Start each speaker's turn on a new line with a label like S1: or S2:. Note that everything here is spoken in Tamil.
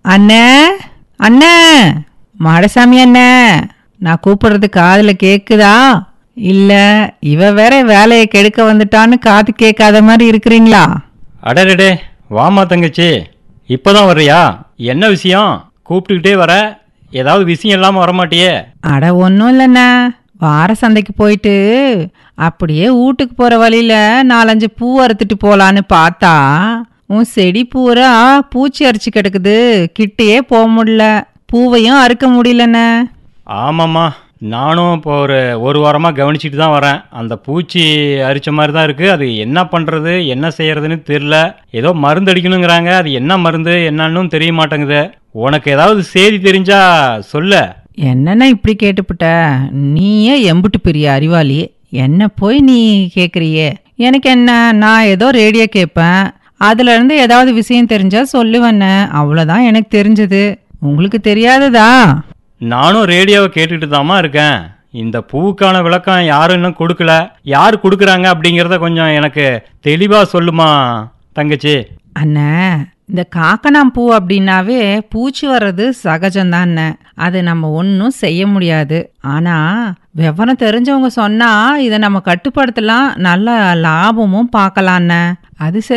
S1: அண்ணே அண்ணே மாடசாமி அண்ணே நான் கூப்பிடுறது காதுல கேக்குதா இல்ல இவ வேற வேலையை கெடுக்க வந்துட்டான்னு காது கேட்காத மாதிரி இருக்கிறீங்களா
S2: அடடடே வாமா தங்கச்சி இப்போதான் வர்றியா என்ன விஷயம் கூப்பிட்டுக்கிட்டே வர ஏதாவது விஷயம் இல்லாமல் வரமாட்டியே
S1: அட ஒன்றும் இல்லைண்ணே வார சந்தைக்கு போயிட்டு அப்படியே வீட்டுக்கு போகிற வழியில் நாலஞ்சு பூ அறுத்துட்டு போகலான்னு பார்த்தா உன் செடி பூரா பூச்சி அரிச்சு கிடக்குது கிட்டேயே போக முடியல பூவையும் அறுக்க முடியலண்ணே
S2: ஆமாம்மா நானும் இப்போ ஒரு ஒரு வாரமாக கவனிச்சிட்டு தான் வரேன் அந்த பூச்சி அரிச்ச மாதிரி தான் இருக்குது அது என்ன பண்ணுறது என்ன செய்யறதுன்னு தெரில ஏதோ மருந்து அடிக்கணுங்கிறாங்க அது என்ன மருந்து என்னன்னு தெரிய மாட்டேங்குது உனக்கு ஏதாவது செய்தி தெரிஞ்சா சொல்ல
S1: என்னண்ணே இப்படி கேட்டுப்புட்ட நீயே எம்புட்டு பெரிய அறிவாளி என்ன போய் நீ கேட்குறியே எனக்கு என்ன நான் ஏதோ ரேடியோ கேட்பேன் அதுல இருந்து ஏதாவது விஷயம் தெரிஞ்சா சொல்லுவேண்ணே அவ்வளோதான் எனக்கு தெரிஞ்சது உங்களுக்கு தெரியாததா
S2: நானும் ரேடியோவை கேட்டுட்டு தாம்மா இருக்கேன் இந்த பூவுக்கான விளக்கம் யாரும் இன்னும் கொடுக்கல யார் கொடுக்குறாங்க அப்படிங்கிறத கொஞ்சம் எனக்கு தெளிவாக சொல்லுமா தங்கச்சி
S1: அண்ணே இந்த காக்கனாம் பூ அப்படின்னாவே பூச்சி வர்றது சகஜம்தாண்ணே அது நம்ம ஒன்றும் செய்ய முடியாது ஆனா விவரம் தெரிஞ்சவங்க சொன்னா இதை நம்ம கட்டுப்படுத்தலாம் நல்ல லாபமும் பார்க்கலாண்ணே அது சரி